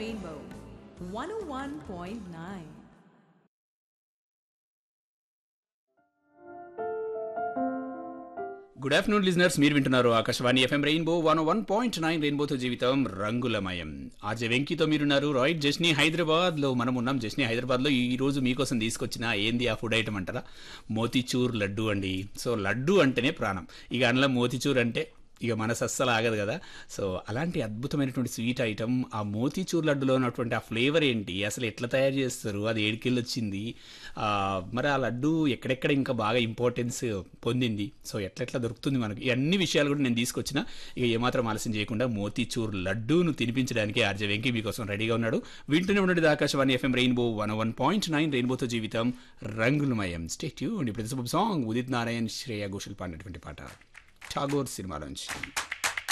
Rainbow 101.9. Good afternoon listeners మీరు వింటున్నారు Akashvani FM rainbow one one point nine రెయిన్బోతో జీవితం రంగులమయం ఆర్జే వెంకీతో మీరున్నారు రాయిట్ జస్ని హైదరాబాద్ లో మనం ఉన్నాం జస్ని హైదరాబాద్ లో ఈ రోజు మీకోసం తీసుకొచ్చిన ఏంది ఆ ఫుడ్ ఐటమ్ అంటారా మోతిచూర్ లడ్డు అండి సో లడ్డు అంటేనే ప్రాణం ఇక అందులో మోతిచూర్ అంటే ఇక మనసు అస్సలు ఆగదు కదా సో అలాంటి అద్భుతమైనటువంటి స్వీట్ ఐటమ్ ఆ మోతీచూర్ లడ్డులో ఉన్నటువంటి ఆ ఫ్లేవర్ ఏంటి అసలు ఎట్లా తయారు చేస్తారు అది ఏడికెళ్ళి వచ్చింది ఆ, మరి ఆ లడ్డు ఎక్కడెక్కడ ఇంకా బాగా ఇంపార్టెన్స్ పొందింది సో ఎట్లెట్లా దొరుకుతుంది మనకి ఈ అన్ని విషయాలు కూడా నేను తీసుకొచ్చిన ఇక ఏమాత్రం ఆలస్యం చేయకుండా మోతీచూర్ లడ్డూను తినిపించడానికి ఆర్జే వెంకీ మీకోసం రెడీగా ఉన్నాడు వింటూనే ఉండండి Akashvani FM rainbow one one point nine రెయిన్బోతో జీవితం రంగులమయం స్టేట్ ఇప్పుడు సాంగ్ ఉదిత్ నారాయణ్ శ్రేయ ఘోషల్ పాడినటువంటి పాట ఠాగూర్ సినిమాలోంచి